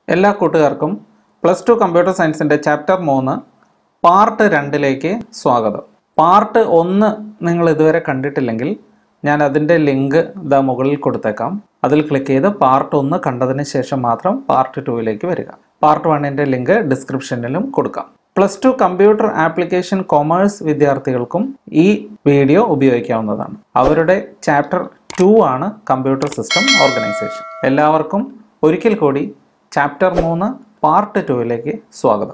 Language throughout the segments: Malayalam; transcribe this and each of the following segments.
എല്ലാ കൂട്ടുകാർക്കും പ്ലസ് ടു കമ്പ്യൂട്ടർ സയൻസിൻ്റെ ചാപ്റ്റർ മൂന്ന് പാർട്ട് രണ്ടിലേക്ക് സ്വാഗതം പാർട്ട് ഒന്ന് നിങ്ങൾ ഇതുവരെ കണ്ടിട്ടില്ലെങ്കിൽ ഞാൻ അതിൻ്റെ ലിങ്ക് ഇതാ മുകളിൽ കൊടുത്തേക്കാം അതിൽ ക്ലിക്ക് ചെയ്ത് പാർട്ട് ഒന്ന് കണ്ടതിന് ശേഷം മാത്രം പാർട്ട് ടുവിലേക്ക് വരിക പാർട്ട് വണ്ണിൻ്റെ ലിങ്ക് ഡിസ്ക്രിപ്ഷനിലും കൊടുക്കാം plus two computer application commerce വിദ്യാർത്ഥികൾക്കും ഈ വീഡിയോ ഉപയോഗിക്കാവുന്നതാണ് അവരുടെ ചാപ്റ്റർ ടു ആണ് കമ്പ്യൂട്ടർ സിസ്റ്റം ഓർഗനൈസേഷൻ എല്ലാവർക്കും ഒരിക്കൽ കൂടി ചാപ്റ്റർ മൂന്ന് പാർട്ട് ടുവിലേക്ക് സ്വാഗതം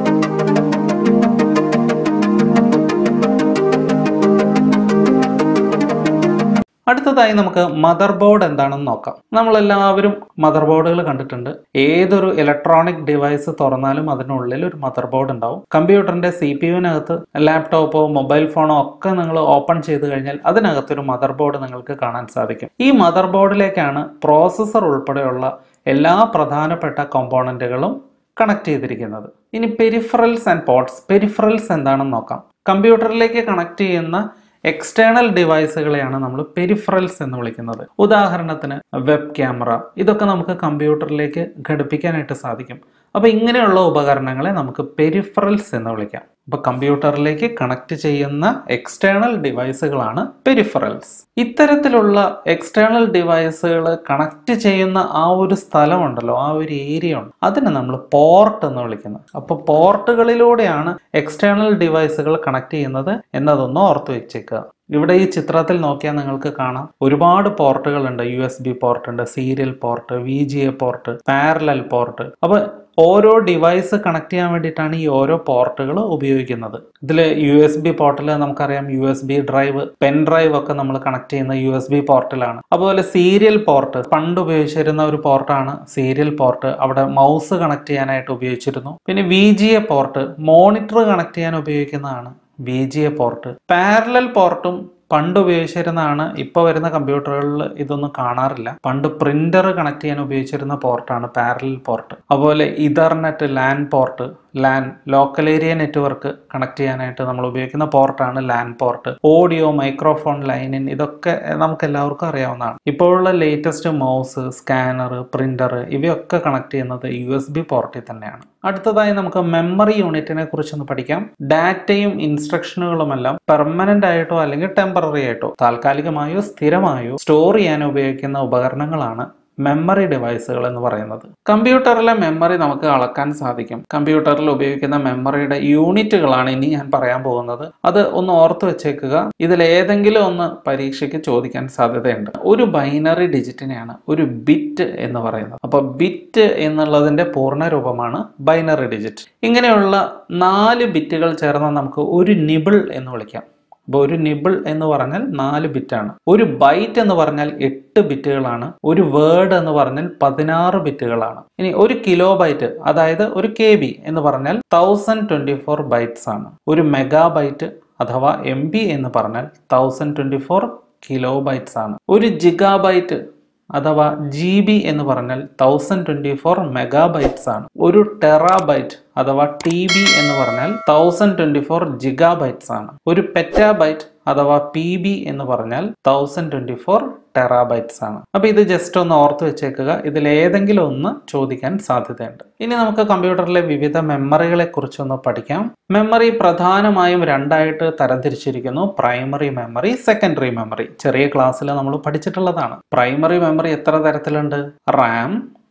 അടുത്തതായി നമുക്ക് മദർ ബോർഡ് എന്താണെന്ന് നോക്കാം നമ്മളെല്ലാവരും മദർ ബോർഡുകൾ കണ്ടിട്ടുണ്ട് ഏതൊരു ഇലക്ട്രോണിക് ഡിവൈസ് തുറന്നാലും അതിനുള്ളിൽ ഒരു മദർ ബോർഡ് ഉണ്ടാവും കമ്പ്യൂട്ടറിന്റെ സി പി യുവിനകത്ത് ലാപ്ടോപ്പോ മൊബൈൽ ഫോണോ ഒക്കെ നിങ്ങൾ ഓപ്പൺ ചെയ്ത് കഴിഞ്ഞാൽ അതിനകത്തൊരു മദർ ബോർഡ് നിങ്ങൾക്ക് കാണാൻ സാധിക്കും ഈ മദർ ബോർഡിലേക്കാണ് പ്രോസസ്സർ ഉൾപ്പെടെയുള്ള എല്ലാ പ്രധാനപ്പെട്ട കോമ്പോണന്റുകളും കണക്ട് ചെയ്തിരിക്കുന്നത് ഇനി പെരിഫറൽസ് ആൻഡ് പോർട്സ് പെരിഫറൽസ് എന്താണെന്ന് നോക്കാം കമ്പ്യൂട്ടറിലേക്ക് കണക്ട് ചെയ്യുന്ന എക്സ്റ്റേണൽ ഡിവൈസുകളെയാണ് നമ്മൾ പെരിഫറൽസ് എന്ന് വിളിക്കുന്നത് ഉദാഹരണത്തിന് വെബ് ക്യാമറ ഇതൊക്കെ നമുക്ക് കമ്പ്യൂട്ടറിലേക്ക് ഘടിപ്പിക്കാനായിട്ട് സാധിക്കും അപ്പോൾ ഇങ്ങനെയുള്ള ഉപകരണങ്ങളെ നമുക്ക് പെരിഫറൽസ് എന്ന് വിളിക്കാം അപ്പോൾ കമ്പ്യൂട്ടറിലേക്ക് കണക്ട് ചെയ്യുന്ന എക്സ്റ്റേണൽ ഡിവൈസുകളാണ് പെരിഫറൽസ് ഇത്തരത്തിലുള്ള എക്സ്റ്റേണൽ ഡിവൈസുകൾ കണക്ട് ചെയ്യുന്ന ആ ഒരു സ്ഥലമുണ്ടല്ലോ ആ ഒരു ഏരിയ ഉണ്ട് അതിനെ നമ്മൾ പോർട്ട് എന്ന് വിളിക്കുന്നത് അപ്പോൾ പോർട്ടുകളിലൂടെയാണ് എക്സ്റ്റേണൽ ഡിവൈസുകൾ കണക്ട് ചെയ്യുന്നത് എന്നതൊന്ന് ഓർത്ത് വെച്ചേക്കുക ഇവിടെ ഈ ചിത്രത്തിൽ നോക്കിയാൽ നിങ്ങൾക്ക് കാണാം ഒരുപാട് പോർട്ടുകൾ ഉണ്ട് യു എസ് ബി പോർട്ട് ഉണ്ട് serial port V G A port parallel port അപ്പോൾ ഓരോ ഡിവൈസ് കണക്ട് ചെയ്യാൻ വേണ്ടിയിട്ടാണ് ഈ ഓരോ പോർട്ടുകൾ ഉപയോഗിക്കുന്നത് ഇതിൽ യു എസ് ബി പോർട്ടിൽ നമുക്കറിയാം U S B drive pen drive ഒക്കെ നമ്മൾ കണക്ട് ചെയ്യുന്ന യു എസ് ബി പോർട്ടിലാണ് അതുപോലെ സീരിയൽ പോർട്ട് പണ്ട് ഉപയോഗിച്ചിരുന്ന ഒരു പോർട്ടാണ് സീരിയൽ പോർട്ട് അവിടെ മൗസ് കണക്ട് ചെയ്യാനായിട്ട് ഉപയോഗിച്ചിരുന്നു പിന്നെ V G A port monitor connect ചെയ്യാൻ ഉപയോഗിക്കുന്നതാണ് V G A port parallel പോർട്ടും പണ്ട് ഉപയോഗിച്ചിരുന്നതാണ് ഇപ്പോൾ വരുന്ന കമ്പ്യൂട്ടറുകളിൽ ഇതൊന്നും കാണാറില്ല പണ്ട് പ്രിന്റർ കണക്ട് ചെയ്യാൻ ഉപയോഗിച്ചിരുന്ന പോർട്ടാണ് പാരലൽ പോർട്ട് അതുപോലെ ethernet LAN port LAN local area network connect ചെയ്യാനായിട്ട് നമ്മൾ ഉപയോഗിക്കുന്ന പോർട്ടാണ് LAN port audio microphone line in ഇതൊക്കെ നമുക്ക് എല്ലാവർക്കും അറിയാവുന്നതാണ് ഇപ്പോഴുള്ള ലേറ്റസ്റ്റ് മൗസ് സ്കാനർ പ്രിന്റർ ഇവയൊക്കെ കണക്ട് ചെയ്യുന്നത് യു എസ് ബി പോർട്ടിൽ തന്നെയാണ് അടുത്തതായി നമുക്ക് മെമ്മറി യൂണിറ്റിനെ കുറിച്ചൊന്ന് പഠിക്കാം ഡാറ്റയും ഇൻസ്ട്രക്ഷനുകളുമെല്ലാം പെർമനന്റ് ആയിട്ടോ അല്ലെങ്കിൽ ടെമ്പററി ആയിട്ടോ താൽക്കാലികമായോ സ്ഥിരമായോ സ്റ്റോർ ചെയ്യാൻ ഉപയോഗിക്കുന്ന ഉപകരണങ്ങളാണ് മെമ്മറി ഡിവൈസുകൾ എന്ന് പറയുന്നത് കമ്പ്യൂട്ടറിലെ മെമ്മറി നമുക്ക് അളക്കാൻ സാധിക്കും കമ്പ്യൂട്ടറിൽ ഉപയോഗിക്കുന്ന മെമ്മറിയുടെ യൂണിറ്റുകളാണ് ഇനി ഞാൻ പറയാൻ പോകുന്നത് അത് ഒന്ന് ഓർത്ത് വെച്ചേക്കുക ഇതിൽ ഏതെങ്കിലും ഒന്ന് പരീക്ഷയ്ക്ക് ചോദിക്കാൻ സാധ്യതയുണ്ട് ഒരു ബൈനറി ഡിജിറ്റിനെയാണ് ഒരു ബിറ്റ് എന്ന് പറയുന്നത് അപ്പോൾ ബിറ്റ് എന്നുള്ളതിന്റെ പൂർണ്ണ രൂപമാണ് ബൈനറി ഡിജിറ്റ് ഇങ്ങനെയുള്ള നാല് ബിറ്റുകൾ ചേർന്ന് നമുക്ക് ഒരു നിബിൾ എന്ന് വിളിക്കാം അപ്പോൾ ഒരു നിബിൾ എന്ന് പറഞ്ഞാൽ നാല് ബിറ്റാണ് ഒരു ബൈറ്റ് എന്ന് പറഞ്ഞാൽ എട്ട് ബിറ്റുകളാണ് ഒരു വേർഡ് എന്ന് പറഞ്ഞാൽ പതിനാറ് ബിറ്റുകളാണ് ഇനി ഒരു കിലോ ബൈറ്റ് അതായത് ഒരു കെ ബി എന്ന് പറഞ്ഞാൽ തൗസൻഡ് ട്വൻറ്റി ഫോർ ബൈറ്റ്സ് ആണ് ഒരു മെഗാ ബൈറ്റ് അഥവാ എം ബി എന്ന് പറഞ്ഞാൽ thousand twenty four kilobytes ആണ് ഒരു ജിഗാബൈറ്റ് അഥവാ ജി ബി എന്ന് പറഞ്ഞാൽ തൗസൻഡ് ട്വൻറ്റി ഫോർ മെഗാബൈറ്റ്സ് ആണ് ഒരു ടെറാബൈറ്റ് അഥവാ ടി ബി എന്ന് പറഞ്ഞാൽ തൗസൻഡ് ട്വൻറ്റി ഫോർ ജിഗാബൈറ്റ്സ് ആണ് ഒരു പെറ്റാബൈറ്റ് അഥവാ പി ബി എന്ന് പറഞ്ഞാൽ തൗസൻഡ് ട്വൻറ്റി ഫോർ ടെറാബൈറ്റ്സ് ആണ് അപ്പോൾ ഇത് ജസ്റ്റ് ഒന്ന് ഓർത്ത് വെച്ചേക്കുക ഇതിൽ ഏതെങ്കിലും ഒന്ന് ചോദിക്കാൻ സാധ്യതയുണ്ട് ഇനി നമുക്ക് കമ്പ്യൂട്ടറിലെ വിവിധ മെമ്മറികളെ കുറിച്ചൊന്ന് പഠിക്കാം മെമ്മറി പ്രധാനമായും രണ്ടായിട്ട് തരംതിരിച്ചിരിക്കുന്നു പ്രൈമറി മെമ്മറി സെക്കൻഡറി മെമ്മറി ചെറിയ ക്ലാസ്സിൽ നമ്മൾ പഠിച്ചിട്ടുള്ളതാണ് പ്രൈമറി മെമ്മറി എത്ര തരത്തിലുണ്ട് റാം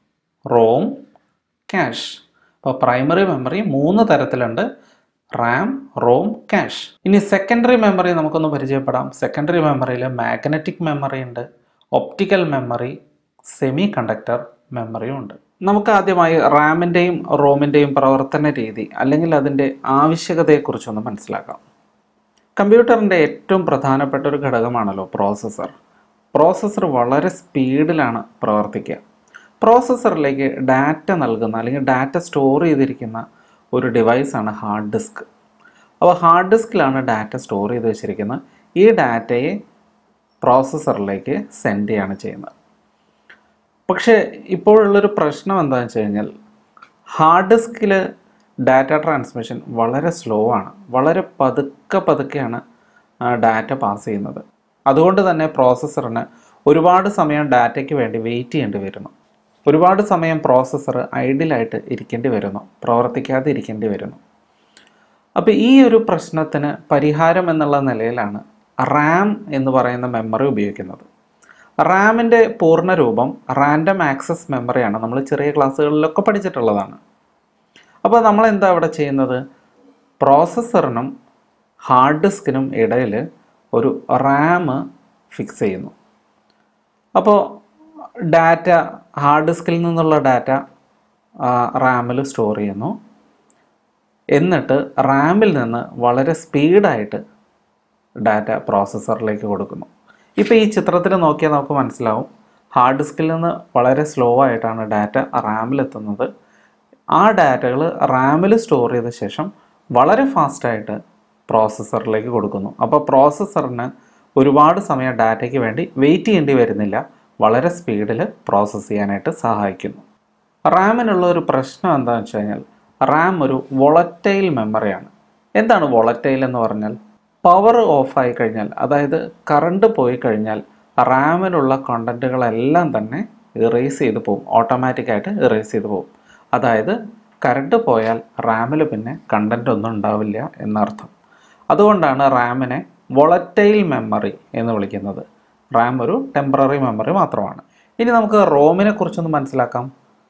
റോം ക്യാഷ് അപ്പോൾ പ്രൈമറി മെമ്മറി മൂന്ന് തരത്തിലുണ്ട് റാം റോം ക്യാഷ് ഇനി സെക്കൻഡറി മെമ്മറി നമുക്കൊന്ന് പരിചയപ്പെടാം സെക്കൻഡറി മെമ്മറിയിൽ മാഗ്നറ്റിക് മെമ്മറി ഉണ്ട് ഒപ്റ്റിക്കൽ മെമ്മറി സെമി കണ്ടക്ടർ മെമ്മറിയും ഉണ്ട് നമുക്ക് ആദ്യമായി റാമിൻ്റെയും റോമിൻ്റെയും പ്രവർത്തന രീതി അല്ലെങ്കിൽ അതിൻ്റെ ആവശ്യകതയെക്കുറിച്ചൊന്ന് മനസ്സിലാക്കാം കമ്പ്യൂട്ടറിൻ്റെ ഏറ്റവും പ്രധാനപ്പെട്ട ഒരു ഘടകമാണല്ലോ പ്രോസസ്സർ പ്രോസസ്സർ വളരെ സ്പീഡിലാണ് പ്രവർത്തിക്കുക പ്രോസസ്സറിലേക്ക് ഡാറ്റ നൽകുന്ന അല്ലെങ്കിൽ ഡാറ്റ സ്റ്റോർ ചെയ്തിരിക്കുന്ന ഒരു ഡിവൈസാണ് ഹാർഡ് ഡിസ്ക് അപ്പോൾ ഹാർഡ് ഡിസ്കിലാണ് ഡാറ്റ സ്റ്റോർ ചെയ്ത് വെച്ചിരിക്കുന്നത് ഈ ഡാറ്റയെ പ്രോസസ്സറിലേക്ക് സെൻഡ് ചെയ്യാണ് ചെയ്യുന്നത് പക്ഷേ ഇപ്പോഴുള്ളൊരു പ്രശ്നം എന്താണെന്ന് വെച്ച് കഴിഞ്ഞാൽ ഹാർഡ് ഡിസ്കിൽ ഡാറ്റ ട്രാൻസ്മിഷൻ വളരെ സ്ലോ ആണ് വളരെ പതുക്കെ പതുക്കെയാണ് ഡാറ്റ പാസ് ചെയ്യുന്നത് അതുകൊണ്ട് തന്നെ പ്രോസസ്സറിന് ഒരുപാട് സമയം ഡാറ്റയ്ക്ക് വേണ്ടി വെയിറ്റ് ചെയ്യേണ്ടി വരുന്നു ഒരുപാട് സമയം പ്രോസസ്സർ ഐഡിലായിട്ട് ഇരിക്കേണ്ടി വരുന്നു പ്രവർത്തിക്കാതെ ഇരിക്കേണ്ടി വരുന്നു അപ്പോൾ ഈ ഒരു പ്രശ്നത്തിന് പരിഹാരം എന്നുള്ള നിലയിലാണ് റാം എന്ന് പറയുന്ന മെമ്മറി ഉപയോഗിക്കുന്നത് റാമിൻ്റെ പൂർണ്ണ രൂപം റാൻഡം ആക്സസ് മെമ്മറിയാണ് നമ്മൾ ചെറിയ ക്ലാസ്സുകളിലൊക്കെ പഠിച്ചിട്ടുള്ളതാണ് അപ്പോൾ നമ്മൾ എന്താ അവിടെ ചെയ്യുന്നത് പ്രോസസ്സറിനും ഹാർഡ് ഡിസ്കിനും ഇടയിൽ ഒരു റാം ഫിക്സ് ചെയ്യുന്നു അപ്പോൾ ഡാറ്റ ഹാർഡ് ഡിസ്കിൽ നിന്നുള്ള ഡാറ്റ റാമിൽ സ്റ്റോർ ചെയ്യുന്നു എന്നിട്ട് റാമിൽ നിന്ന് വളരെ സ്പീഡായിട്ട് ഡാറ്റ പ്രോസസ്സറിലേക്ക് കൊടുക്കുന്നു ഇപ്പോൾ ഈ ചിത്രത്തിൽ നോക്കിയാൽ നമുക്ക് മനസ്സിലാവും ഹാർഡ് ഡിസ്കിൽ നിന്ന് വളരെ സ്ലോ ആയിട്ടാണ് ഡാറ്റ റാമിലെത്തുന്നത് ആ ഡാറ്റകൾ റാമിൽ സ്റ്റോർ ചെയ്ത ശേഷം വളരെ ഫാസ്റ്റായിട്ട് പ്രോസസ്സറിലേക്ക് കൊടുക്കുന്നു അപ്പോൾ പ്രോസസ്സറിന് ഒരുപാട് സമയം ഡാറ്റയ്ക്ക് വേണ്ടി വെയിറ്റ് ചെയ്യേണ്ടി വരുന്നില്ല വളരെ സ്പീഡിൽ പ്രോസസ്സ് ചെയ്യാനായിട്ട് സഹായിക്കുന്നു റാമിനുള്ള ഒരു പ്രശ്നം എന്താണെന്ന് വെച്ച് കഴിഞ്ഞാൽ റാം ഒരു വൊളറ്റൈൽ മെമ്മറിയാണ് എന്താണ് വൊളറ്റൈൽ എന്ന് പറഞ്ഞാൽ പവർ ഓഫ് ആയി കഴിഞ്ഞാൽ അതായത് കറണ്ട് പോയി കഴിഞ്ഞാൽ റാമിലുള്ള കണ്ടൻറ്റുകളെല്ലാം തന്നെ ഇറേസ് ചെയ്ത് പോകും ഓട്ടോമാറ്റിക്കായിട്ട് ഇറേസ് ചെയ്ത് പോകും അതായത് കറണ്ട് പോയാൽ റാമിൽ പിന്നെ കണ്ടൻ്റ് ഒന്നും ഉണ്ടാവില്ല എന്നർത്ഥം അതുകൊണ്ടാണ് റാമിനെ വൊളറ്റൈൽ മെമ്മറി എന്ന് വിളിക്കുന്നത് റാം ഒരു ടെമ്പററി മെമ്മറി മാത്രമാണ് ഇനി നമുക്ക് റോമിനെ കുറിച്ചൊന്ന് മനസ്സിലാക്കാം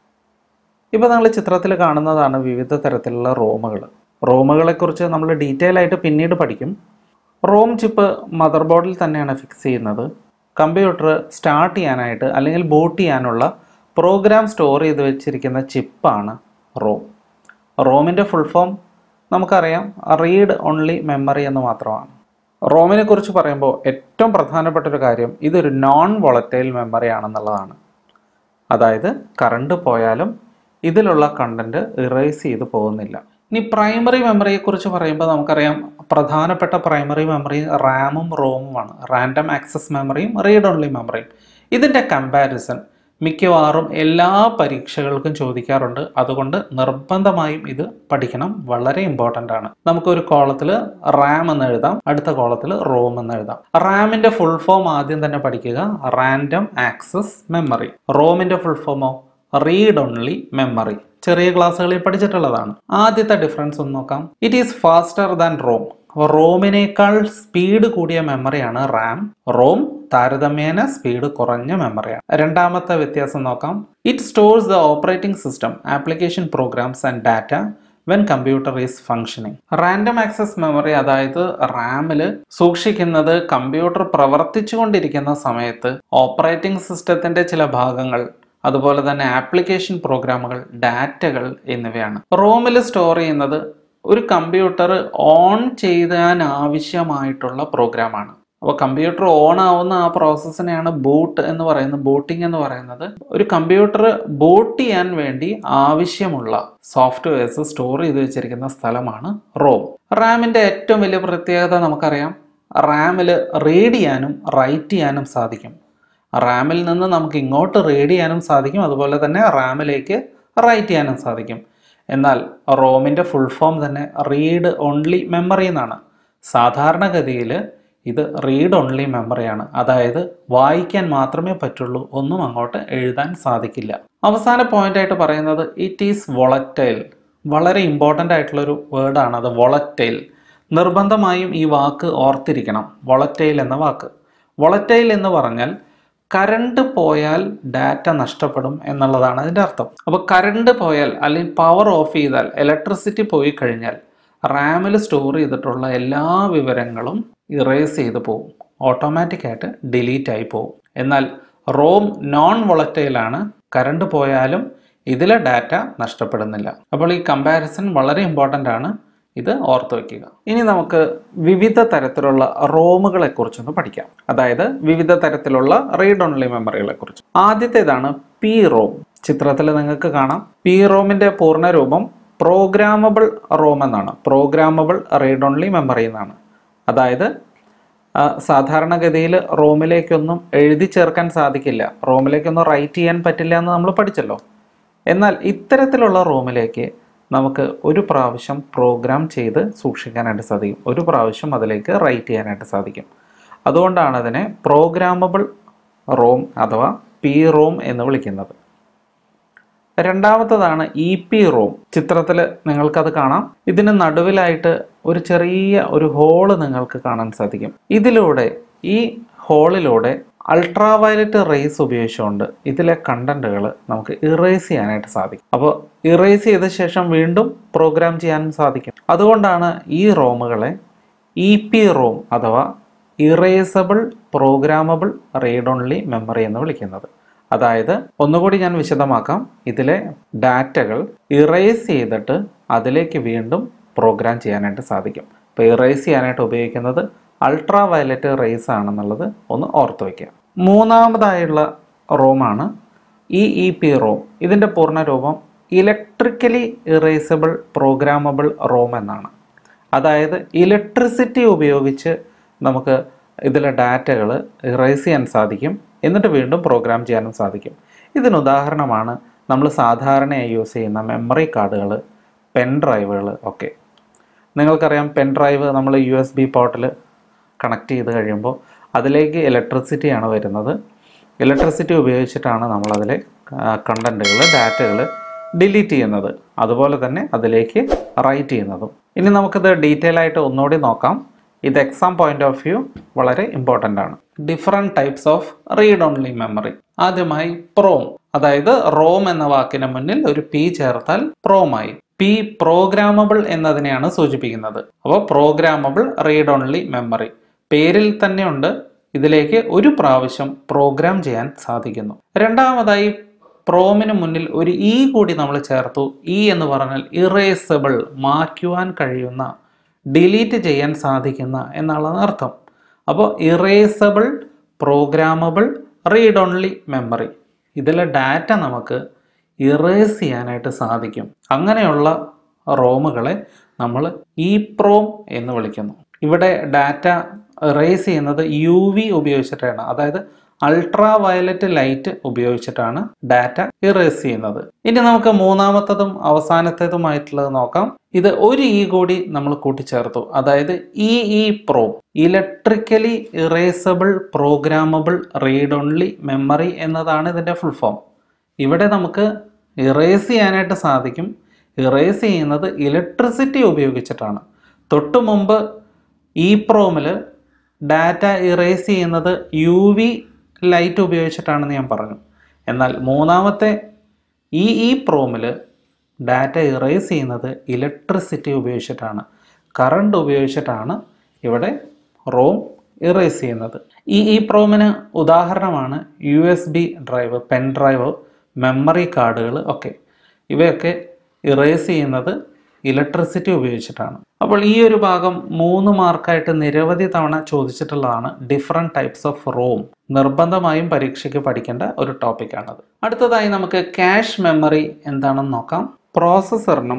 ഇപ്പോൾ നിങ്ങൾ ചിത്രത്തിൽ കാണുന്നതാണ് വിവിധ തരത്തിലുള്ള റോമുകൾ റോമുകളെക്കുറിച്ച് നമ്മൾ ഡീറ്റെയിൽ ആയിട്ട് പിന്നീട് പഠിക്കും റോം ചിപ്പ് മദർ ബോർഡിൽ തന്നെയാണ് ഫിക്സ് ചെയ്യുന്നത് കമ്പ്യൂട്ടർ സ്റ്റാർട്ട് ചെയ്യാനായിട്ട് അല്ലെങ്കിൽ ബൂട്ട് ചെയ്യാനുള്ള പ്രോഗ്രാം സ്റ്റോർ ചെയ്ത് വെച്ചിരിക്കുന്ന ചിപ്പാണ് റോം റോമിൻ്റെ ഫുൾ ഫോം നമുക്കറിയാം റീഡ് ഓൺലി മെമ്മറി എന്ന് മാത്രമാണ് റോമിനെ കുറിച്ച് പറയുമ്പോൾ ഏറ്റവും പ്രധാനപ്പെട്ട ഒരു കാര്യം ഇതൊരു നോൺ വോളറ്റൈൽ മെമ്മറി ആണെന്നുള്ളതാണ് അതായത് കറണ്ട് പോയാലും ഇതിലുള്ള കണ്ടന്റ് ഇറേസ് ചെയ്ത് പോകുന്നില്ല ഇനി പ്രൈമറി മെമ്മറിയെ കുറിച്ച് പറയുമ്പോൾ നമുക്കറിയാം പ്രധാനപ്പെട്ട പ്രൈമറി മെമ്മറി റാമും റോമുമാണ് റാൻഡം ആക്സസ് മെമ്മറിയും റീഡ് ഓൺലി മെമ്മറിയും ഇതിൻ്റെ കമ്പാരിസൺ മിക്കവാറും എല്ലാ പരീക്ഷകൾക്കും ചോദിക്കാറുണ്ട് അതുകൊണ്ട് നിർബന്ധമായും ഇത് പഠിക്കണം വളരെ ഇമ്പോർട്ടൻ്റ് ആണ് നമുക്കൊരു കോളത്തിൽ റാം എന്ന് എഴുതാം അടുത്ത കോളത്തിൽ റോം എന്ന് എഴുതാം റാമിൻ്റെ ഫുൾ ഫോം ആദ്യം തന്നെ പഠിക്കുക റാൻഡം ആക്സസ് മെമ്മറി റോമിൻ്റെ ഫുൾ ഫോമോ റീഡ് ഓൺലി മെമ്മറി ചെറിയ ക്ലാസ്സുകളിൽ പഠിച്ചിട്ടുള്ളതാണ് ആദ്യത്തെ ഡിഫറൻസ് ഒന്ന് നോക്കാം it is faster than ROM റോമിനേക്കാൾ സ്പീഡ് കൂടിയ മെമ്മറിയാണ് റാം റോം താരതമ്യേന സ്പീഡ് കുറഞ്ഞ മെമ്മറിയാണ് രണ്ടാമത്തെ വ്യത്യാസം നോക്കാം it stores the operating system application programs and data when computer is functioning random access memory അതായത് റാമിൽ സൂക്ഷിക്കുന്നത് കമ്പ്യൂട്ടർ പ്രവർത്തിച്ചുകൊണ്ടിരിക്കുന്ന സമയത്ത് ഓപ്പറേറ്റിംഗ് സിസ്റ്റത്തിന്റെ ചില ഭാഗങ്ങൾ അതുപോലെ തന്നെ ആപ്ലിക്കേഷൻ പ്രോഗ്രാമുകൾ ഡാറ്റകൾ എന്നിവയാണ് റോമിൽ സ്റ്റോർ ചെയ്യുന്നത് ഒരു കമ്പ്യൂട്ടർ ഓൺ ചെയ്യാൻ ആവശ്യമായിട്ടുള്ള പ്രോഗ്രാമാണ് അപ്പോൾ കമ്പ്യൂട്ടർ ഓൺ ആവുന്ന ആ പ്രോസസ്സിനെയാണ് ബൂട്ട് എന്ന് പറയുന്നത് ബൂട്ടിംഗ് എന്ന് പറയുന്നത് ഒരു കമ്പ്യൂട്ടർ ബൂട്ട് ചെയ്യാൻ വേണ്ടി ആവശ്യമുള്ള സോഫ്റ്റ്വെയർസ് സ്റ്റോർ ചെയ്ത് വെച്ചിരിക്കുന്ന സ്ഥലമാണ് റോം റാമിൻ്റെ ഏറ്റവും വലിയ പ്രത്യേകത നമുക്കറിയാം റാമിൽ റീഡ് ചെയ്യാനും റൈറ്റ് ചെയ്യാനും സാധിക്കും റാമിൽ നിന്ന് നമുക്ക് ഇങ്ങോട്ട് റീഡ് ചെയ്യാനും സാധിക്കും അതുപോലെ തന്നെ റാമിലേക്ക് റൈറ്റ് ചെയ്യാനും സാധിക്കും എന്നാൽ റോമിൻ്റെ ഫുൾ ഫോം തന്നെ റീഡ് ഓൺലി മെമ്മറി എന്നാണ് സാധാരണഗതിയിൽ ഇത് റീഡ് ഓൺലി മെമ്മറിയാണ് അതായത് വായിക്കാൻ മാത്രമേ പറ്റുള്ളൂ ഒന്നും അങ്ങോട്ട് എഴുതാൻ സാധിക്കില്ല അവസാന പോയിന്റ് ആയിട്ട് പറയുന്നത് ഇറ്റ് ഈസ് വൊളറ്റൈൽ വളരെ ഇമ്പോർട്ടൻ്റ് ആയിട്ടുള്ളൊരു വേർഡാണ് അത് വൊളറ്റൈൽ നിർബന്ധമായും ഈ വാക്ക് ഓർത്തിരിക്കണം വൊളറ്റൈൽ എന്ന വാക്ക് വൊളറ്റൈൽ എന്ന് പറഞ്ഞാൽ കറണ്ട് പോയാൽ ഡാറ്റ നഷ്ടപ്പെടും എന്നുള്ളതാണ് അതിൻ്റെ അർത്ഥം അപ്പോൾ കറണ്ട് പോയാൽ അല്ലെങ്കിൽ പവർ ഓഫ് ചെയ്താൽ ഇലക്ട്രിസിറ്റി പോയി കഴിഞ്ഞാൽ റാമിൽ സ്റ്റോർ ചെയ്തിട്ടുള്ള എല്ലാ വിവരങ്ങളും ഇറേസ് ചെയ്ത് പോകും ഓട്ടോമാറ്റിക്കായിട്ട് ഡിലീറ്റ് ആയി പോകും എന്നാൽ റോം നോൺ വൊളറ്റൈലാണ് കറണ്ട് പോയാലും ഇതിലെ ഡാറ്റ നഷ്ടപ്പെടുന്നില്ല അപ്പോൾ ഈ കമ്പാരിസൺ വളരെ ഇമ്പോർട്ടൻ്റ് ആണ് ഇത് ഓർത്ത് വയ്ക്കുക ഇനി നമുക്ക് വിവിധ തരത്തിലുള്ള റോമുകളെ കുറിച്ചൊന്ന് പഠിക്കാം അതായത് വിവിധ തരത്തിലുള്ള റീഡ് ഓൺലി മെമ്മറികളെ കുറിച്ച് ആദ്യത്തേതാണ് പി റോം ചിത്രത്തിൽ നിങ്ങൾക്ക് കാണാം പി റോമിന്റെ പൂർണ്ണ രൂപം പ്രോഗ്രാമബിൾ റോം എന്നാണ് പ്രോഗ്രാമബിൾ റീഡ് ഓൺലി മെമ്മറി എന്നാണ് അതായത് ആ, സാധാരണഗതിയിൽ റോമിലേക്കൊന്നും എഴുതി ചേർക്കാൻ സാധിക്കില്ല റോമിലേക്കൊന്നും റൈറ്റ് ചെയ്യാൻ പറ്റില്ല എന്ന് നമ്മൾ പഠിച്ചല്ലോ എന്നാൽ ഇത്തരത്തിലുള്ള റൂമിലേക്ക് നമുക്ക് ഒരു പ്രാവശ്യം പ്രോഗ്രാം ചെയ്ത് സൂക്ഷിക്കാനായിട്ട് സാധിക്കും ഒരു പ്രാവശ്യം അതിലേക്ക് റൈറ്റ് ചെയ്യാനായിട്ട് സാധിക്കും അതുകൊണ്ടാണ് അതിനെ പ്രോഗ്രാമബിൾ റോം അഥവാ പി റോം എന്ന് വിളിക്കുന്നത് രണ്ടാമത്തതാണ് ഇ പി റോം ചിത്രത്തിൽ നിങ്ങൾക്കത് കാണാം ഇതിന് നടുവിലായിട്ട് ഒരു ചെറിയ ഒരു ഹോള് നിങ്ങൾക്ക് കാണാൻ സാധിക്കും ഇതിലൂടെ ഈ ഹോളിലൂടെ അൾട്രാവയലറ്റ് റേസ് ഉപയോഗിച്ചുകൊണ്ട് ഇതിലെ കണ്ടന്റുകൾ നമുക്ക് ഇറേസ് ചെയ്യാനായിട്ട് സാധിക്കും അപ്പോൾ ഇറേസ് ചെയ്ത ശേഷം വീണ്ടും പ്രോഗ്രാം ചെയ്യാനും സാധിക്കും അതുകൊണ്ടാണ് ഈ റോമുകളെ ഇ പി റോം അഥവാ erasable programmable read only memory എന്ന് വിളിക്കുന്നത് അതായത് ഒന്നുകൂടി ഞാൻ വിശദമാക്കാം ഇതിലെ ഡാറ്റകൾ ഇറേസ് ചെയ്തിട്ട് അതിലേക്ക് വീണ്ടും പ്രോഗ്രാം ചെയ്യാനായിട്ട് സാധിക്കും ഇപ്പോൾ ഇറേസ് ചെയ്യാനായിട്ട് ഉപയോഗിക്കുന്നത് അൾട്രാ വയലറ്റ് റേസ് ആണെന്നുള്ളത് ഒന്ന് ഓർത്ത് വയ്ക്കുക മൂന്നാമതായുള്ള റോമാണ് ഇ ഇ പി റോം ഇതിൻ്റെ പൂർണ്ണരൂപം ഇലക്ട്രിക്കലി ഇറേസബിൾ പ്രോഗ്രാമബിൾ റോം എന്നാണ് അതായത് ഇലക്ട്രിസിറ്റി ഉപയോഗിച്ച് നമുക്ക് ഇതിലെ ഡാറ്റകൾ ഇറേസ് ചെയ്യാൻ സാധിക്കും എന്നിട്ട് വീണ്ടും പ്രോഗ്രാം ചെയ്യാനും സാധിക്കും ഇതിന് ഉദാഹരണമാണ് നമ്മൾ സാധാരണയായി യൂസ് ചെയ്യുന്ന മെമ്മറി കാർഡുകൾ പെൻ ഡ്രൈവുകൾ ഒക്കെ നിങ്ങൾക്കറിയാം പെൻ ഡ്രൈവ് നമ്മൾ യു എസ് ബി പോർട്ടിൽ കണക്ട് ചെയ്ത് കഴിയുമ്പോൾ അതിലേക്ക് ഇലക്ട്രിസിറ്റിയാണ് വരുന്നത് ഇലക്ട്രിസിറ്റി ഉപയോഗിച്ചിട്ടാണ് നമ്മളതിലെ കണ്ടൻറ്റുകൾ ഡാറ്റകൾ ഡിലീറ്റ് ചെയ്യുന്നത് അതുപോലെ തന്നെ അതിലേക്ക് റൈറ്റ് ചെയ്യുന്നതും ഇനി നമുക്കിത് ഡീറ്റെയിൽ ആയിട്ട് ഒന്നുകൂടി നോക്കാം ഇത് എക്സാം പോയിന്റ് ഓഫ് വ്യൂ വളരെ ഇമ്പോർട്ടൻ്റ് ആണ് different types of read only memory ആദ്യമായി പ്രോം അതായത് റോം എന്ന വാക്കിന് മുന്നിൽ ഒരു പി ചേർത്താൽ പ്രോമായി പി പ്രോഗ്രാമബിൾ എന്നതിനെയാണ് സൂചിപ്പിക്കുന്നത് അപ്പോൾ പ്രോഗ്രാമബിൾ റീഡ് ഓൺലി മെമ്മറി പേരിൽ തന്നെയുണ്ട് ഇതിലേക്ക് ഒരു പ്രാവശ്യം പ്രോഗ്രാം ചെയ്യാൻ സാധിക്കുന്നു രണ്ടാമതായി പ്രോമിന് മുന്നിൽ ഒരു ഇ കൂടി നമ്മൾ ചേർത്തു ഇ എന്ന് പറഞ്ഞാൽ ഇറേസബിൾ മായ്ക്കുവാൻ കഴിയുന്ന ഡിലീറ്റ് ചെയ്യാൻ സാധിക്കുന്ന എന്നാണ് അർത്ഥം അപ്പോൾ erasable programmable read only memory ഇതിലെ ഡാറ്റ നമുക്ക് ഇറേസ് ചെയ്യാനായിട്ട് സാധിക്കും അങ്ങനെയുള്ള റോമുകളെ നമ്മൾ ഇ പ്രോം എന്ന് വിളിക്കുന്നു ഇവിടെ ഡാറ്റ ഇറേസ് ചെയ്യുന്നത് യു വി ഉപയോഗിച്ചിട്ടാണ് അതായത് അൾട്രാ വയലറ്റ് ലൈറ്റ് ഉപയോഗിച്ചിട്ടാണ് ഡാറ്റ ഇറേസ് ചെയ്യുന്നത് ഇനി നമുക്ക് മൂന്നാമത്തതും അവസാനത്തേതുമായിട്ടുള്ളത് നോക്കാം ഇത് ഒരു ഇ കൂടി നമ്മൾ കൂട്ടിച്ചേർത്തു അതായത് E E pro electrically erasable programmable read only memory എന്നതാണ് ഇതിൻ്റെ ഫുൾ ഫോം ഇവിടെ നമുക്ക് ഇറേസ് ചെയ്യാനായിട്ട് സാധിക്കും ഇറേസ് ചെയ്യുന്നത് ഇലക്ട്രിസിറ്റി ഉപയോഗിച്ചിട്ടാണ് തൊട്ടു മുമ്പ് ഇ പ്രോമിൽ ഡാറ്റ ഇറേസ് ചെയ്യുന്നത് യു വി ലൈറ്റ് ഉപയോഗിച്ചിട്ടാണെന്ന് ഞാൻ പറഞ്ഞു എന്നാൽ മൂന്നാമത്തെ ഇ ഇ പ്രോമിൽ ഡാറ്റ ഇറേസ് ചെയ്യുന്നത് ഇലക്ട്രിസിറ്റി ഉപയോഗിച്ചിട്ടാണ് കറണ്ട് ഉപയോഗിച്ചിട്ടാണ് ഇവിടെ റോം ഇറേസ് ചെയ്യുന്നത് ഈ ഇ പ്രോമിന് ഉദാഹരണമാണ് U S B drive pen drive memory കാർഡുകൾ ഒക്കെ ഇവയൊക്കെ ഇറേസ് ചെയ്യുന്നത് ഇലക്ട്രിസിറ്റി ഉപയോഗിച്ചിട്ടാണ് അപ്പോൾ ഈ ഒരു ഭാഗം മൂന്ന് മാർക്കായിട്ട് നിരവധി തവണ ചോദിച്ചിട്ടുള്ളതാണ് ഡിഫറെൻറ്റ് ടൈപ്സ് ഓഫ് റോം നിർബന്ധമായും പരീക്ഷയ്ക്ക് പഠിക്കേണ്ട ഒരു ടോപ്പിക്കാണത് അടുത്തതായി നമുക്ക് ക്യാഷ് മെമ്മറി എന്താണെന്ന് നോക്കാം പ്രോസസ്സറിനും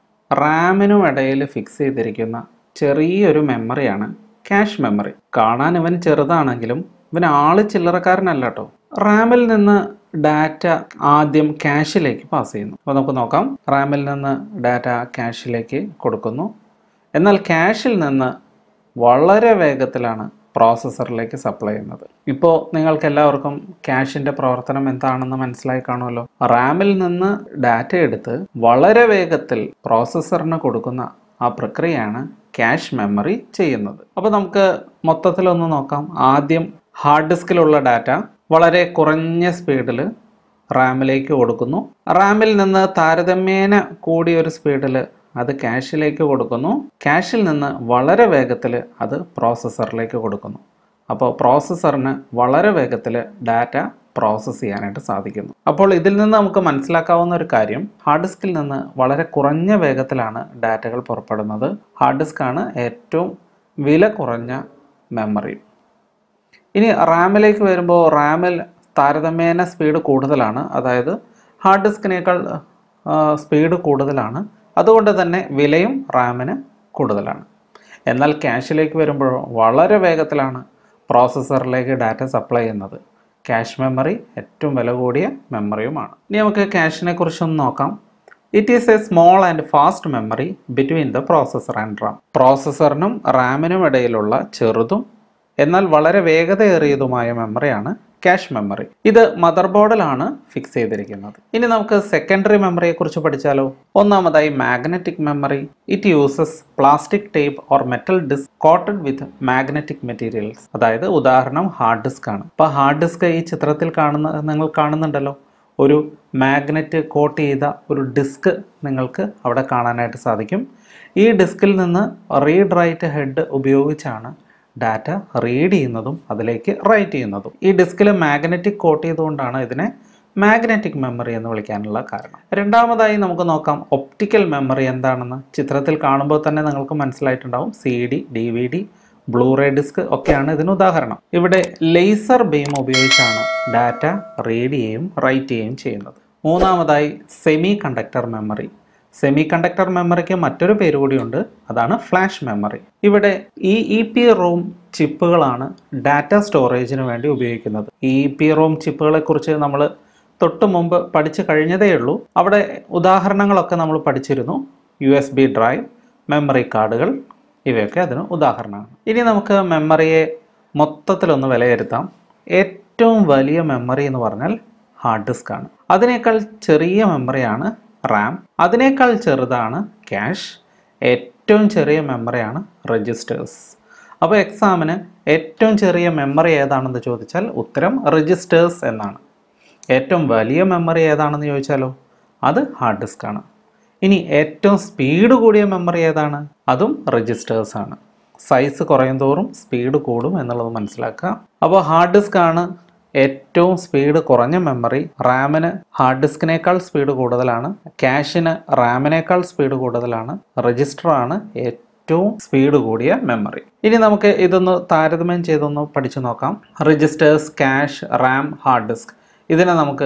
റാമിനും ഇടയിൽ ഫിക്സ് ചെയ്തിരിക്കുന്ന ചെറിയൊരു മെമ്മറിയാണ് ക്യാഷ് മെമ്മറി കാണാൻ ഇവൻ ചെറുതാണെങ്കിലും ഇവൻ ആള് ചില്ലറക്കാരനല്ല കേട്ടോ റാമിൽ നിന്ന് ഡാറ്റ ആദ്യം ക്യാഷിലേക്ക് പാസ് ചെയ്യുന്നു അപ്പോൾ നമുക്ക് നോക്കാം റാമിൽ നിന്ന് ഡാറ്റ ക്യാഷിലേക്ക് കൊടുക്കുന്നു എന്നാൽ ക്യാഷിൽ നിന്ന് വളരെ വേഗത്തിലാണ് പ്രോസസ്സറിലേക്ക് സപ്ലൈ ചെയ്യുന്നത് ഇപ്പോൾ നിങ്ങൾക്ക് എല്ലാവർക്കും ക്യാഷിൻ്റെ പ്രവർത്തനം എന്താണെന്ന് മനസ്സിലായി കാണുമല്ലോ റാമിൽ നിന്ന് ഡാറ്റ എടുത്ത് വളരെ വേഗത്തിൽ പ്രോസസ്സറിന് കൊടുക്കുന്ന ആ പ്രക്രിയയാണ് ക്യാഷ് മെമ്മറി ചെയ്യുന്നത് അപ്പോൾ നമുക്ക് മൊത്തത്തിലൊന്ന് നോക്കാം ആദ്യം ഹാർഡ് ഡിസ്കിലുള്ള ഡാറ്റ വളരെ കുറഞ്ഞ സ്പീഡിൽ റാമിലേക്ക് കൊടുക്കുന്നു റാമിൽ നിന്ന് താരതമ്യേന കൂടിയ ഒരു സ്പീഡിൽ അത് ക്യാഷിലേക്ക് കൊടുക്കുന്നു ക്യാഷിൽ നിന്ന് വളരെ വേഗത്തിൽ അത് പ്രോസസ്സറിലേക്ക് കൊടുക്കുന്നു അപ്പോൾ പ്രോസസ്സറിന് വളരെ വേഗത്തിൽ ഡാറ്റ പ്രോസസ്സ് ചെയ്യാനായിട്ട് സാധിക്കുന്നു അപ്പോൾ ഇതിൽ നിന്ന് നമുക്ക് മനസ്സിലാക്കാവുന്ന ഒരു കാര്യം ഹാർഡ് ഡിസ്കിൽ നിന്ന് വളരെ കുറഞ്ഞ വേഗത്തിലാണ് ഡാറ്റകൾ പുറപ്പെടുന്നത് ഹാർഡ് ഡിസ്ക്കാണ് ഏറ്റവും വില കുറഞ്ഞ മെമ്മറി ഇനി റാമിലേക്ക് വരുമ്പോൾ റാമിൽ താരതമ്യേന സ്പീഡ് കൂടുതലാണ് അതായത് ഹാർഡ് ഡിസ്കിനേക്കാൾ സ്പീഡ് കൂടുതലാണ് അതുകൊണ്ട് തന്നെ വിലയും റാമിന് കൂടുതലാണ് എന്നാൽ ക്യാഷിലേക്ക് വരുമ്പോൾ വളരെ വേഗത്തിലാണ് പ്രോസസ്സറിലേക്ക് ഡാറ്റ സപ്ലൈ ചെയ്യുന്നത് ക്യാഷ് മെമ്മറി ഏറ്റവും വില കൂടിയ മെമ്മറിയുമാണ് ഇനി നമുക്ക് ക്യാഷിനെ കുറിച്ചൊന്ന് നോക്കാം it is a small and fast memory between the processor and RAM പ്രോസസ്സറിനും റാമിനും ഇടയിലുള്ള ചെറുതും എന്നാൽ വളരെ വേഗതയേറിയതുമായ മെമ്മറിയാണ് ക്യാഷ് മെമ്മറി ഇത് മദർ ബോർഡിലാണ് ഫിക്സ് ചെയ്തിരിക്കുന്നത് ഇനി നമുക്ക് സെക്കൻഡറി മെമ്മറിയെ കുറിച്ച് പഠിച്ചാലോ ഒന്നാമതായി magnetic memory it uses plastic tape or metal disk coated with magnetic materials അതായത് ഉദാഹരണം ഹാർഡ് ഡിസ്ക് ആണ് അപ്പോൾ ഹാർഡ് ഡിസ്ക് ഈ ചിത്രത്തിൽ കാണുന്ന നിങ്ങൾ കാണുന്നുണ്ടല്ലോ ഒരു മാഗ്നറ്റ് കോട്ട് ചെയ്ത ഒരു ഡിസ്ക് നിങ്ങൾക്ക് അവിടെ കാണാനായിട്ട് സാധിക്കും ഈ ഡിസ്കിൽ നിന്ന് റീഡ് റൈറ്റ് ഹെഡ് ഉപയോഗിച്ചാണ് ഡാറ്റ റീഡ് ചെയ്യുന്നതും അതിലേക്ക് റൈറ്റ് ചെയ്യുന്നതും ഈ ഡിസ്കിൽ മാഗ്നറ്റിക് കോട്ട് ചെയ്തുകൊണ്ടാണ് ഇതിനെ മാഗ്നറ്റിക് മെമ്മറി എന്ന് വിളിക്കാനുള്ള കാരണം രണ്ടാമതായി നമുക്ക് നോക്കാം ഒപ്റ്റിക്കൽ മെമ്മറി എന്താണെന്ന് ചിത്രത്തിൽ കാണുമ്പോൾ തന്നെ നിങ്ങൾക്ക് മനസ്സിലായിട്ടുണ്ടാവും C D D V D Blu-ray disk ഒക്കെയാണ് ഇതിന് ഉദാഹരണം ഇവിടെ ലേസർ ബീം ഉപയോഗിച്ചാണ് ഡാറ്റ റീഡ് ചെയ്യുകയും റൈറ്റ് ചെയ്യുകയും ചെയ്യുന്നത് മൂന്നാമതായി semiconductor memory semiconductor മെമ്മറിക്ക് മറ്റൊരു പേര് കൂടിയുണ്ട് അതാണ് ഫ്ലാഷ് മെമ്മറി ഇവിടെ ഈ ഇ പി റോം ചിപ്പുകളാണ് ഡാറ്റ സ്റ്റോറേജിന് വേണ്ടി ഉപയോഗിക്കുന്നത് ഈ ഇ പി റോം ചിപ്പുകളെ കുറിച്ച് നമ്മൾ തൊട്ട് മുമ്പ് പഠിച്ചു കഴിഞ്ഞതേ ഉള്ളൂ അവിടെ ഉദാഹരണങ്ങളൊക്കെ നമ്മൾ പഠിച്ചിരുന്നു U S B drive memory കാർഡുകൾ ഇവയൊക്കെ അതിന് ഉദാഹരണമാണ് ഇനി നമുക്ക് മെമ്മറിയെ മൊത്തത്തിലൊന്ന് വിലയിരുത്താം ഏറ്റവും വലിയ മെമ്മറി എന്ന് പറഞ്ഞാൽ ഹാർഡ് ഡിസ്ക് ആണ് അതിനേക്കാൾ ചെറിയ മെമ്മറിയാണ് റാം അതിനേക്കാൾ ചെറുതാണ് ക്യാഷ് ഏറ്റവും ചെറിയ മെമ്മറിയാണ് രജിസ്റ്റേഴ്സ് അപ്പോൾ എക്സാമിന് ഏറ്റവും ചെറിയ മെമ്മറി ഏതാണെന്ന് ചോദിച്ചാൽ ഉത്തരം രജിസ്റ്റേഴ്സ് എന്നാണ് ഏറ്റവും വലിയ മെമ്മറി ഏതാണെന്ന് ചോദിച്ചാലോ അത് ഹാർഡ് ഡിസ്ക് ആണ് ഇനി ഏറ്റവും സ്പീഡ് കൂടിയ മെമ്മറി ഏതാണ് അതും രജിസ്റ്റേഴ്സ് ആണ് സൈസ് കുറയും തോറും സ്പീഡ് കൂടും എന്നുള്ളത് മനസ്സിലാക്കുക അപ്പോൾ ഹാർഡ് ഡിസ്ക് ആണ് ഏറ്റവും സ്പീഡ് കുറഞ്ഞ മെമ്മറി റാമിന് ഹാർഡ് ഡിസ്കിനേക്കാൾ സ്പീഡ് കൂടുതലാണ് ക്യാഷിന് റാമിനേക്കാൾ സ്പീഡ് കൂടുതലാണ് രജിസ്റ്റർ ആണ് ഏറ്റവും സ്പീഡ് കൂടിയ മെമ്മറി ഇനി നമുക്ക് ഇതൊന്ന് താരതമ്യം ചെയ്തൊന്ന് പഠിച്ചു നോക്കാം registers cache RAM hard disk ഇതിനെ നമുക്ക്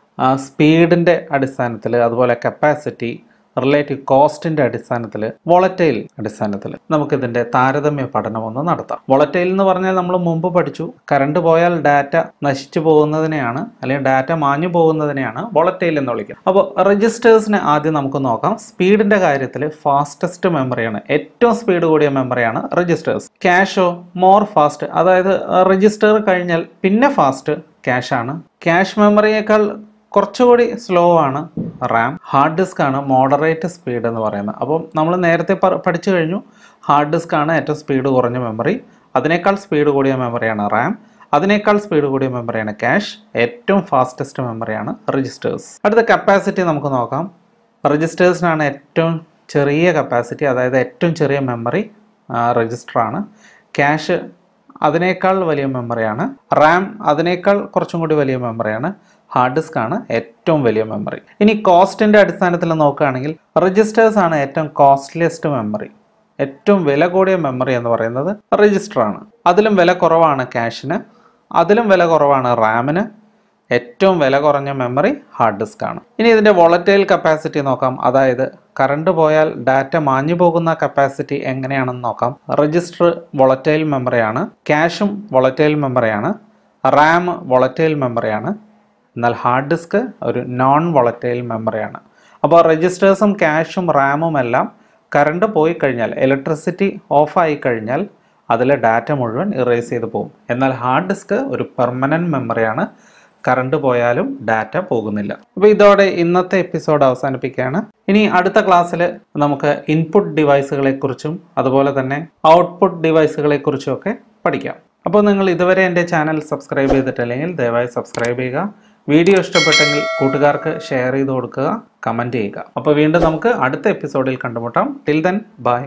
സ്പീഡിൻ്റെ അടിസ്ഥാനത്തിൽ അതുപോലെ കപ്പാസിറ്റി റിലേറ്റീവ് കോസ്റ്റിൻ്റെ അടിസ്ഥാനത്തിൽ വോളറ്റൈൽ അടിസ്ഥാനത്തിൽ നമുക്കിതിൻ്റെ താരതമ്യ പഠനം ഒന്ന് നടത്താം വോളറ്റൈൽ എന്ന് പറഞ്ഞാൽ നമ്മൾ മുമ്പ് പഠിച്ചു കറണ്ട് പോയാൽ ഡാറ്റ നശിച്ചു പോകുന്നതിനെയാണ് അല്ലെങ്കിൽ ഡാറ്റ മാഞ്ഞു പോകുന്നതിനെയാണ് വോളറ്റൈൽ എന്ന് വിളിക്കുന്നത് അപ്പോൾ രജിസ്റ്റേഴ്സിനെ ആദ്യം നമുക്ക് നോക്കാം സ്പീഡിൻ്റെ കാര്യത്തിൽ ഫാസ്റ്റസ്റ്റ് മെമ്മറിയാണ് ഏറ്റവും സ്പീഡ് കൂടിയ മെമ്മറിയാണ് രജിസ്റ്റേഴ്സ് ക്യാഷോ മോർ ഫാസ്റ്റ് അതായത് രജിസ്റ്റർ കഴിഞ്ഞാൽ പിന്നെ ഫാസ്റ്റ് ക്യാഷാണ് ക്യാഷ് മെമ്മറിയേക്കാൾ കുറച്ചുകൂടി സ്ലോ ആണ് റാം ഹാർഡ് ഡിസ്ക് ആണ് മോഡറേറ്റ് സ്പീഡ് എന്ന് പറയുന്നത് അപ്പം നമ്മൾ നേരത്തെ പ- പഠിച്ചു കഴിഞ്ഞു ഹാർഡ് ഡിസ്ക് ആണ് ഏറ്റവും സ്പീഡ് കുറഞ്ഞ മെമ്മറി അതിനേക്കാൾ സ്പീഡ് കൂടിയ മെമ്മറിയാണ് റാം അതിനേക്കാൾ സ്പീഡ് കൂടിയ മെമ്മറിയാണ് ക്യാഷ് ഏറ്റവും ഫാസ്റ്റസ്റ്റ് മെമ്മറിയാണ് രജിസ്റ്റേഴ്സ് അടുത്ത കപ്പാസിറ്റി നമുക്ക് നോക്കാം രജിസ്റ്റേഴ്സിനാണ് ഏറ്റവും ചെറിയ കപ്പാസിറ്റി അതായത് ഏറ്റവും ചെറിയ മെമ്മറി രജിസ്റ്ററാണ് ക്യാഷ് അതിനേക്കാൾ വലിയ മെമ്മറിയാണ് റാം അതിനേക്കാൾ കുറച്ചും കൂടി വലിയ മെമ്മറിയാണ് ഹാർഡ് ഡിസ്ക് ആണ് ഏറ്റവും വലിയ മെമ്മറി ഇനി കോസ്റ്റിൻ്റെ അടിസ്ഥാനത്തിൽ നോക്കുകയാണെങ്കിൽ രജിസ്റ്റേഴ്സ് ആണ് ഏറ്റവും കോസ്റ്റ്ലിയസ്റ്റ് മെമ്മറി ഏറ്റവും വില കൂടിയ മെമ്മറി എന്ന് പറയുന്നത് രജിസ്റ്റർ ആണ് അതിലും വില കുറവാണ് ക്യാഷിന് അതിലും വില കുറവാണ് റാമിന് ഏറ്റവും വില കുറഞ്ഞ മെമ്മറി ഹാർഡ് ഡിസ്ക് ആണ് ഇനി ഇതിൻ്റെ വോളറ്റൈൽ കപ്പാസിറ്റി നോക്കാം അതായത് കറണ്ട് പോയാൽ ഡാറ്റ മാഞ്ഞു പോകുന്ന കപ്പാസിറ്റി എങ്ങനെയാണെന്ന് നോക്കാം രജിസ്റ്റർ വോളറ്റൈൽ മെമ്മറിയാണ് ക്യാഷും വോളറ്റൈൽ മെമ്മറിയാണ് റാം വോളറ്റൈൽ മെമ്മറിയാണ് എന്നാൽ ഹാർഡ് ഡിസ്ക് ഒരു നോൺ വോളറ്റൈൽ മെമ്മറിയാണ് അപ്പോൾ രജിസ്റ്റേഴ്സും ക്യാഷും റാമും എല്ലാം കറണ്ട് പോയി കഴിഞ്ഞാൽ ഇലക്ട്രിസിറ്റി ഓഫായി കഴിഞ്ഞാൽ അതിലെ ഡാറ്റ മുഴുവൻ ഇറേസ് ചെയ്ത് പോകും എന്നാൽ ഹാർഡ് ഡിസ്ക് ഒരു പെർമനൻറ്റ് മെമ്മറിയാണ് കറണ്ട് പോയാലും ഡാറ്റ പോകുന്നില്ല അപ്പോൾ ഇതോടെ ഇന്നത്തെ എപ്പിസോഡ് അവസാനിപ്പിക്കുകയാണ് ഇനി അടുത്ത ക്ലാസ്സിൽ നമുക്ക് ഇൻപുട്ട് ഡിവൈസുകളെ കുറിച്ചും അതുപോലെ തന്നെ ഔട്ട്പുട്ട് ഡിവൈസുകളെ കുറിച്ചും ഒക്കെ പഠിക്കാം അപ്പോൾ നിങ്ങൾ ഇതുവരെ എൻ്റെ ചാനൽ സബ്സ്ക്രൈബ് ചെയ്തിട്ടില്ലെങ്കിൽ ദയവായി സബ്സ്ക്രൈബ് ചെയ്യുക വീഡിയോ ഇഷ്ടപ്പെട്ടെങ്കിൽ കൂട്ടുകാർക്ക് ഷെയർ ചെയ്ത് കൊടുക്കുക കമൻറ്റ് ചെയ്യുക അപ്പോൾ വീണ്ടും നമുക്ക് അടുത്ത എപ്പിസോഡിൽ കണ്ടുമുട്ടാം till then bye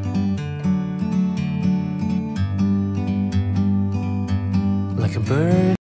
like a bird